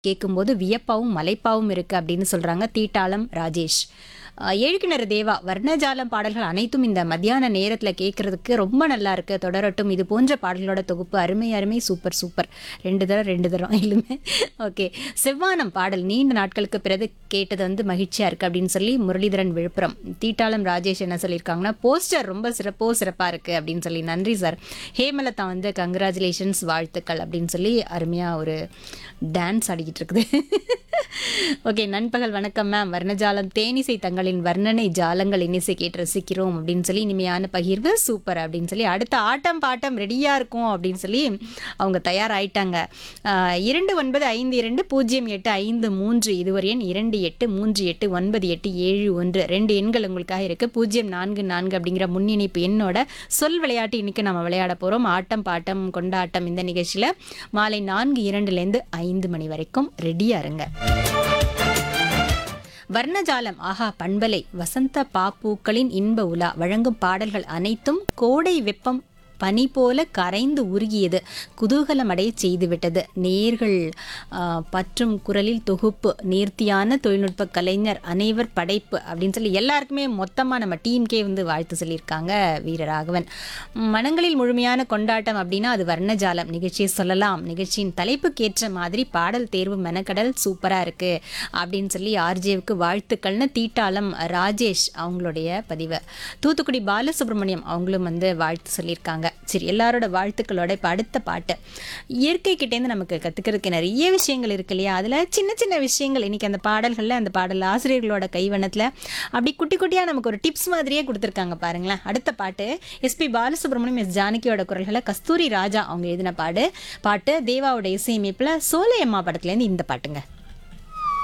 கேட்கும்போது வியப்பாவும் மலைப்பாவும் இருக்கு அப்படின்னு சொல்றாங்க தீட்டாளம் ராஜேஷ் அஹ், எழுக்கிணறு தேவா வர்ணஜாலம் பாடல்கள் அனைத்தும் இந்த மத்தியான நேரத்தில் கேட்கறதுக்கு ரொம்ப நல்லா இருக்கு தொடரட்டும் இது போன்ற பாடல்களோட தொகுப்பு அருமை அருமை சூப்பர் சூப்பர் ரெண்டு தரம் ரெண்டு தரம் இல்லைங்க ஓகே செவ்வானம் பாடல் நீண்ட நாட்களுக்கு பிறகு கேட்டது வந்து மகிழ்ச்சியா இருக்கு அப்படின்னு சொல்லி முரளிதரன் விழுப்புரம் தீட்டாளம் ராஜேஷ் என்ன சொல்லியிருக்காங்கன்னா போஸ்டர் ரொம்ப சிறப்போ சிறப்பா இருக்கு அப்படின்னு சொல்லி நன்றி சார் ஹேமலதா வந்து கங்க்ராச்சுலேஷன்ஸ் வாழ்த்துக்கள் அப்படின்னு சொல்லி அருமையா ஒரு டான்ஸ் ஆடிக்கிட்டு இருக்குது ஓகே நண்பகல் வணக்கம் மேம் வர்ணஜாலம் தேனிசை தங்களின் வர்ணனை ஜாலங்கள் இன்னிசை கேட்டு ரசிக்கிறோம் அப்படின்னு சொல்லி இனிமையான பகிர்வு சூப்பர் அப்படின்னு சொல்லி அடுத்த ஆட்டம் பாட்டம் ரெடியாக இருக்கும் அப்படின்னு சொல்லி அவங்க தயாராயிட்டாங்க ஆஹ், இரண்டு ஒன்பது ஐந்து இரண்டு பூஜ்ஜியம் எட்டு ஐந்து மூன்று இதுவரை எண் இரண்டு எட்டு மூன்று எட்டு ஒன்பது எட்டு ஏழு ஒன்று ரெண்டு எண்கள் உங்களுக்காக இருக்கு பூஜ்ஜியம் நான்கு நான்கு அப்படிங்கிற முன்னிணைப்பு எண்ணோட சொல் விளையாட்டு இன்னைக்கு நம்ம விளையாட போகிறோம் ஆட்டம் பாட்டம் கொண்டாட்டம் இந்த நிகழ்ச்சியில் மாலை நான்கு இரண்டுலேருந்து ஐந்து மணி வரைக்கும் ரெடியா இருங்க வர்ணஜாலம் ஆஹா பண்பலை வசந்த பாப்பூக்களின் இன்ப உலா வழங்கும் பாடல்கள் அனைத்தும் கோடை வெப்பம் பனி போல கரைந்து உருகியது குதூகலமடைய செய்துவிட்டது நேர்கள் ஆ, பற்றும் குரலில் தொகுப்பு நேர்த்தியான தொழில்நுட்ப கலைஞர் அனைவர் படைப்பு அப்படின்னு சொல்லி எல்லாருக்குமே மொத்தமாக நம்ம டீம்கே வந்து வாழ்த்து சொல்லியிருக்காங்க வீரராகவன் மனங்களில் முழுமையான கொண்டாட்டம் அப்படின்னா அது வர்ணஜாலம் நிகழ்ச்சியை சொல்லலாம் நிகழ்ச்சியின் தலைப்புக்கேற்ற மாதிரி பாடல் தேர்வு மெனக்கடல் சூப்பராக இருக்கு அப்படின்னு சொல்லி ஆர்ஜேவுக்கு வாழ்த்துக்கள்னு தீட்டாளம் ராஜேஷ் அவங்களுடைய பதிவு தூத்துக்குடி பாலசுப்ரமணியம் அவங்களும் வந்து வாழ்த்து சொல்லியிருக்காங்க சரி எல்லாரோட வாழ்த்துக்களோட இப்போ அடுத்த பாட்டு இயற்கை கிட்டேருந்து நமக்கு கற்றுக்கிறதுக்கு நிறைய விஷயங்கள் இருக்கு இல்லையா அதில் சின்ன சின்ன விஷயங்கள் இன்னைக்கு அந்த பாடல்களில் அந்த பாடல் ஆசிரியர்களோட கைவண்ணத்தில் அப்படி குட்டி குட்டியாக நமக்கு ஒரு டிப்ஸ் மாதிரியே கொடுத்துருக்காங்க பாருங்களேன் அடுத்த பாட்டு எஸ்பி பாலசுப்ரமணியம் எஸ் ஜானகியோட குரல்களை கஸ்தூரி ராஜா அவங்க எழுதின பாடு பாட்டு தேவாவோட இசையமைப்பில் சோலையம்மா படத்துலேருந்து இந்த பாட்டுங்க